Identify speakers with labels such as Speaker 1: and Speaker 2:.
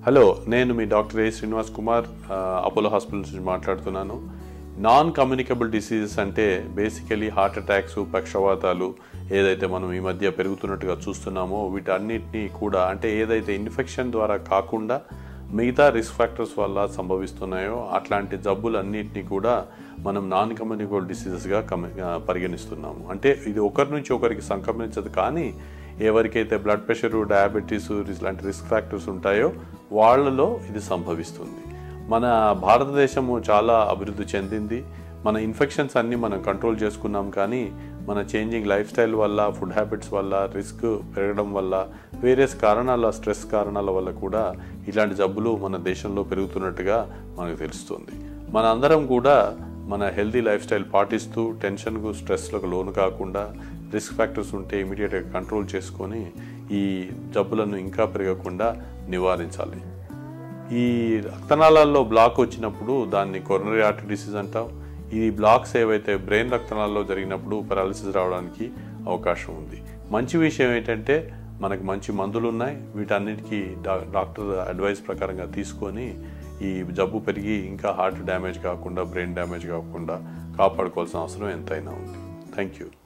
Speaker 1: hello నేను మీ doctor A Srinivas Kumar ఆ, అపోలో హాస్పిటల్ నుంచి మాట్లాడుతున్నాను నాన్ కమ్యూనికబుల్ డిసీజెస్ అంటే బేసికలీ హార్ట్ అటాక్స్ పక్షవాతాలు ఏదైతే మనం ఈ మధ్య పెరుగుతున్నట్టుగా చూస్తున్నామో వీటన్నిటినీ కూడా అంటే ఏదైతే ఇన్ఫెక్షన్ ద్వారా కాకుండా మిగతా రిస్క్ ఫ్యాక్టర్స్ వల్ల సంభవిస్తున్నాయో అట్లాంటి జబ్బులన్నింటినీ కూడా మనం నాన్ కమ్యూనికబుల్ డిసీజెస్గా కమ ఆ, పరిగణిస్తున్నాము అంటే ఇది ఒకరి నుంచి ఒకరికి సంక్రమించదు కానీ ఎవరికైతే బ్లడ్ ప్రెషరు డయాబెటీస్ ఇలాంటి రిస్క్ ఫ్యాక్టర్స్ ఉంటాయో వాళ్ళలో ఇది సంభవిస్తుంది మన భారతదేశము చాలా అభివృద్ధి చెందింది మన ఇన్ఫెక్షన్స్ అన్నీ మనం కంట్రోల్ చేసుకున్నాం కానీ మన చేంజింగ్ లైఫ్ స్టైల్ వల్ల ఫుడ్ హ్యాబిట్స్ వల్ల రిస్క్ పెరగడం వల్ల వేరియస్ కారణాల స్ట్రెస్ కారణాల వల్ల కూడా ఇలాంటి జబ్బులు మన దేశంలో పెరుగుతున్నట్టుగా మనకు తెలుస్తుంది మన అందరం కూడా మన హెల్దీ లైఫ్ స్టైల్ పాటిస్తూ టెన్షన్కు స్ట్రెస్లకు లోను కాకుండా రిస్క్ ఫ్యాక్టర్స్ ఉంటే ఇమీడియట్గా కంట్రోల్ చేసుకొని ఈ జబ్బులను ఇంకా పెరగకుండా నివారించాలి ఈ రక్తనాళాల్లో బ్లాక్ వచ్చినప్పుడు దాన్ని కొరనరీ ఆర్టరీ డిసీజ్ అంటాం ఈ బ్లాక్స్ ఏవైతే బ్రెయిన్ రక్తనాళాల్లో జరిగినప్పుడు పెరాలిసిస్ రావడానికి అవకాశం ఉంది మంచి విషయం ఏంటంటే మనకు మంచి మందులు ఉన్నాయి వీటన్నిటికీ డా డాక్టర్ అడ్వైస్ ప్రకారంగా తీసుకొని ఈ జబ్బు పెరిగి ఇంకా హార్ట్ డ్యామేజ్ కాకుండా బ్రెయిన్ డ్యామేజ్ కాకుండా కాపాడుకోవాల్సిన అవసరం ఎంతైనా ఉంది థ్యాంక్ యూ